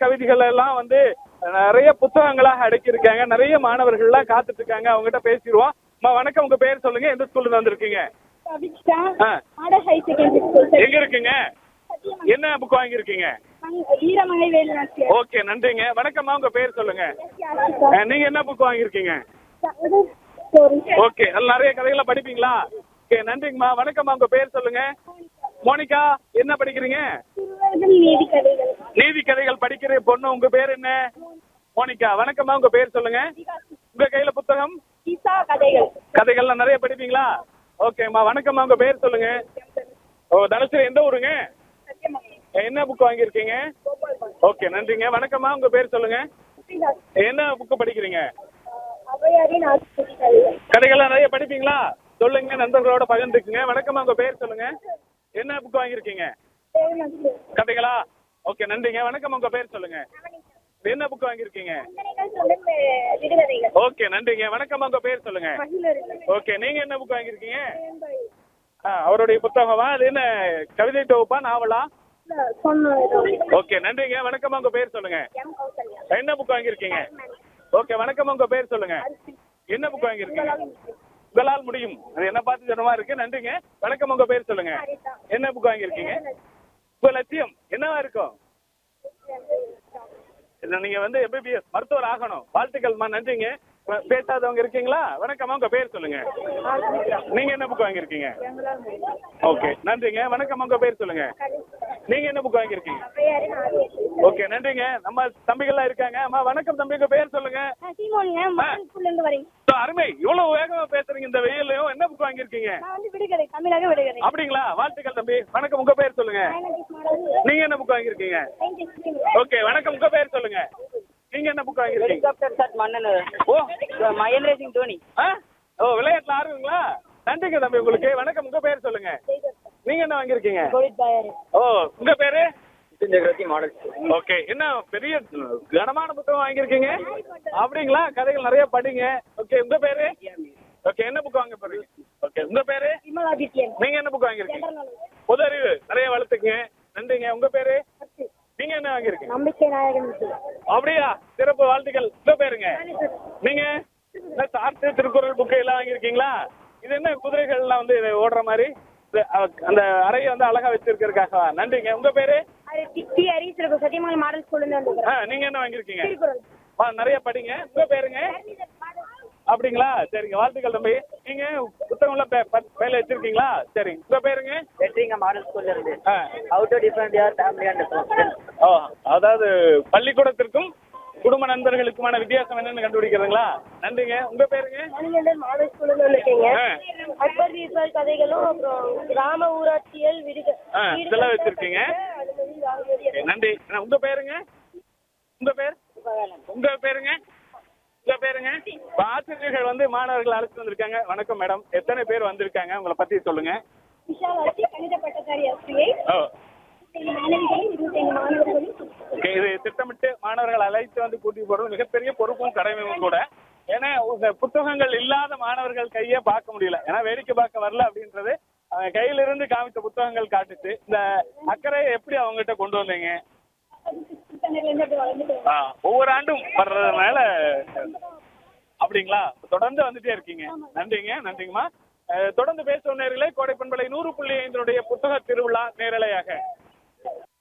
கவிதைகள் எல்லாம் வந்து நிறைய புத்தகங்களாக அடக்கியிருக்காங்க நிறைய மாணவர்கள்லாம் காத்துட்டு இருக்காங்க அவங்ககிட்ட பேசிடுவோம் அம்மா வணக்கம் உங்க பேர் சொல்லுங்க எந்த ஸ்கூல்ல இருந்து வந்திருக்கீங்க கவிதா ஆ. மாடல் ஹை செகண்டரி ஸ்கூல் எங்க இருக்கீங்க என்ன புக் வாங்கியிருக்கீங்க வீரமங்கை வேலுநாச்சியார் ஓகே நன்றிங்க வணக்கம்மா உங்க பேர் சொல்லுங்க அஹ், நீங்க என்ன புக் வாங்கியிருக்கீங்க ஓகே அதுல நிறைய கதைகளை படிப்பீங்களா ஓகே நன்றிங்கம்மா வணக்கம்மா உங்க பேர் சொல்லுங்க மோனிகா என்ன படிக்கிறீங்க திருவள்ளுவர் நீதி கதைகள் நீதி கதைகள் படிக்கிற பொண்ணு உங்க பேர் என்ன மோனிகா வணக்கம்மா உங்க பேர் சொல்லுங்க உங்க கையில புத்தகம் கீதா கதைகள் கதைகள்லாம் நிறைய படிப்பீங்களா ஓகேம்மா வணக்கம்மா உங்க பேர் சொல்லுங்க ஓ தனுசு எந்த ஊருங்க என்ன புக் வாங்கியிருக்கீங்க ஓகே நன்றிங்க வணக்கம்மா உங்க பேர் சொல்லுங்க என்ன புக்கு படிக்கிறீங்க அவையாரின் ஆசிரியர் கதைகள் கதைகள்லாம் நிறைய படிப்பீங்களா சொல்லுங்க நண்பர்களோட பகிர்ந்துக்குங்க வணக்கம்மா உங்க பேர் சொல்லுங்க என்ன புக் வாங்கியிருக்கீங்க தேவநாச்சியார் கதைகளா ஓகே நன்றிங்க வணக்கம் உங்க பேர் சொல்லுங்க என்ன புக் வாங்கியிருக்கீங்க சிந்தனைகள் சொல்லும் அஹ், விடுகதைகள் ஓகே நன்றிங்க வணக்கம் உங்க பேர் சொல்லுங்க மகிழர்கள் ஓகே நீங்க என்ன புக் வாங்கியிருக்கீங்க ஆ, அவருடைய புத்தகமா அது என்ன கவிதை தொகுப்பா நாவலா சொன்னோம் ஓகே நன்றிங்க வணக்கம் உங்க பேர் சொல்லுங்க எம் கௌசல்யா என்ன புக் வாங்கியிருக்கீங்க ஓகே வணக்கம் உங்க பேர் சொல்லுங்க என்ன புக் வாங்கியிருக்கீங்க உங்களால் முடியும் அது என்ன பார்த்து சொன்ன மாதிரி இருக்கு நன்றிங்க வணக்கம் உங்க பேர் சொல்லுங்க என்ன புக் வாங்கியிருக்கீங்க உங்க லட்சியம் என்னவா இருக்கும் இல்ல, நீங்க வந்து எம்பிபிஎஸ் மருத்துவர் ஆகணும் வாழ்த்துக்கள்மா நன்றிங்க ப- பேசாதவங்க இருக்கீங்களா வணக்கம்மா உங்க பேர் சொல்லுங்க நீங்க என்ன புக் வாங்கியிருக்கீங்க ஓகே நன்றிங்க வணக்கம் உங்க பேர் சொல்லுங்க நீங்க என்ன புக் வாங்கியிருக்கீங்க அவையாரின் ஆசிரியர் ஓகே நன்றிங்க நம்ம தம்பிகள்லாம் இருக்காங்க அம்மா வணக்கம் தம்பி உங்க பேர் சொல்லுங்க சீமோனுங்க மாடல் ஸ்கூல்ல இருந்து வரீங்க So, அருமை இவ்வளவு வேகமா பேசுறீங்க இந்த வெயிலையும் என்ன புக் வாங்கியிருக்கீங்க நான் வந்து விடுகதை தமிழக விடுகதை அப்படிங்களா வாழ்த்துக்கள் தம்பி வணக்கம் உங்க பேர் சொல்லுங்க சயின்டிஸ்ட் மாடல் நீங்க என்ன புக் வாங்கியிருக்கீங்க சயின்டிஸ்ட் ஓகே வணக்கம் உங்க பேர் சொல்லுங்க நீங்க என்ன புக் வாங்கியிருக்கீங்க ஹெலிகாப்டர் ஷாட் மன்னன் ஓ மகேந்திர சிங் தோனி ஆ ஓ விளையாட்டுல ஆர்வங்களா நன்றிங்க தம்பி உங்களுக்கு வணக்கம் உங்க பேர் சொல்லுங்க நீங்க என்ன வாங்கியிருக்கீங்க கோவிட் பாயாரு ஓ உங்க பேரு சக்கரவர்த்தி மாடல் ஓகே என்ன பெரிய கனமான புத்தகம் வாங்கியிருக்கீங்க அப்படிங்களா கதைகள் நிறைய படிங்க ஓகே உங்க பேரு ஓகே என்ன புக் வாங்க போறீங்க ஓகே உங்க பேரு விமலாதித்யன் நீங்க என்ன புக் வாங்கியிருக்கீங்க பொது அறிவு நிறைய வளர்த்துக்குங்க நன்றிங்க உங்க பேரு நீங்க என்ன வாங்கியிருக்கீங்க நம்பிக்கை நாயகன் அப்படியா சிறப்பு வாழ்த்துக்கள் உங்க பேருங்க நீங்க என்ன சார்ட்டு திருக்குறள் புக்கு எல்லாம் வாங்கியிருக்கீங்களா இது என்ன குதிரைகள்லாம் வந்து இது ஓடுற மாதிரி இது, அ, அந்த அறையை வந்து அழகா வச்சிருக்கிறதுக்காகவா நன்றிங்க உங்க பேரு அது டிப்பி அரிசிறப்பு சத்தியமங்கலம் மாடல் ஸ்கூல்ல இருந்து வந்துக்கிறேன் ஆ, நீங்க என்ன வாங்கியிருக்கீங்க திருக்குறள் ஆ, நிறைய படிங்க உங்க பேருங்க அப்படிங்களா சரிங்க வாழ்த்துக்கள் தம்பி நீங்க புத்தகம்லாம் பே- ப- பேர்ல வச்சிருக்கீங்களா சரி உங்க பேருங்க வெற்றிங்க மாடல் ஸ்கூல்ல இருந்து ஆ. How to different your family and ஓ அதாவது பள்ளிக்கூடத்திற்கும் குடும்ப நண்பர்களுக்குமான வித்தியாசம் என்னன்னு கண்டுபிடிக்கிறதுங்களா நன்றிங்க உங்க பேருங்க மணிகண்டன் மாடல் ஸ்கூல்ல இருந்து வந்திருக்கீங்க ஆ. அக்பர் பீர்பால் கதைகளும் அப்புறம் கிராம ஊராட்சியல் விடுக ஆ, இதெல்லாம் வச்சிருக்கீங்க. அனுமதி வாங்குவது ஓகே, நன்றி ஆ, உங்க பேருங்க உங்க பேர் உங்க பேருங்க உங்க பேருங்க இப்ப ஆசிரியர்கள் வந்து மாணவர்கள் அழைச்சு வந்திருக்காங்க வணக்கம் மேடம் எத்தனை பேர் வந்திருக்காங்க உங்களை பத்தி சொல்லுங்க விஷாலாட்சி கணித பட்டதாரி ஆசிரியை ஓ மாணவிகளும் இருபத்தைந்து மாணவர்களும் ஓகே, இது திட்டமிட்டு மாணவர்கள் அழைத்து வந்து கூட்டி போறது மிகப்பெரிய பொறுப்பும் கடமையும் கூட ஏன்னா இந்த புத்தகங்கள் இல்லாத மாணவர்கள் கையை பார்க்க முடியல ஏன்னா வேடிக்கை பார்க்க வரல அப்படின்றது அவங்க கையில இருந்து காமிச்ச புத்தகங்கள் காட்டுச்சு இந்த அக்கறையை எப்படி அவங்ககிட்ட கொண்டு வந்தீங்க புத்தகங்கள்ல இருந்து அப்படி வளர்ந்துட்டு ஆ, ஒவ்வொரு ஆண்டும் வர்றதுனால அப்படிங்களா தொடர்ந்து வந்துட்டே இருக்கீங்க நன்றிங்க நன்றிங்கம்மா அஹ், தொடர்ந்து பேசும் நேர்களே கோடை பண்பலை நூறு புள்ளி ஐந்தினுடைய புத்தக திருவிழா நேரலையாக